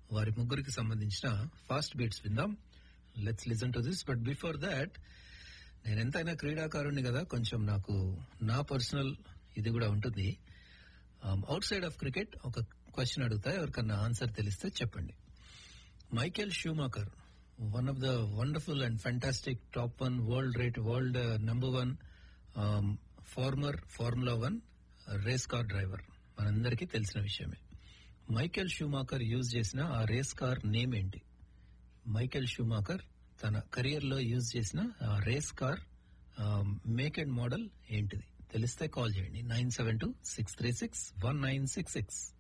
వారి ముగ్గురికి సంబంధించిన ఫాస్ట్ బీట్స్ విందాం let's listen to this but before that నేను ఎంతైనా క్రీడాకారుణ్ణి కదా కొంచెం నాకు నా పర్సనల్ ఇది కూడా ఉంటుంది అవుట్ సైడ్ ఆఫ్ క్రికెట్ ఒక క్వశ్చన్ అడుగుతా ఎవరికన్నా ఆన్సర్ తెలిస్తే చెప్పండి Michael Schumacher one of the wonderful and fantastic top one world rate world number one former formula one race car driver మనందరికీ తెలిసిన విషయమే మైకేల్ షూమాకర్ యూజ్ చేసిన ఆ రేస్ కార్ నేమ్ ఏంటి మైకేల్ షూమాకర్ తన కెరియర్ లో యూజ్ చేసిన ఆ race car make and model ఏంటిది తెలిస్తే కాల్ చేయండి nine seven two six three six one nine six six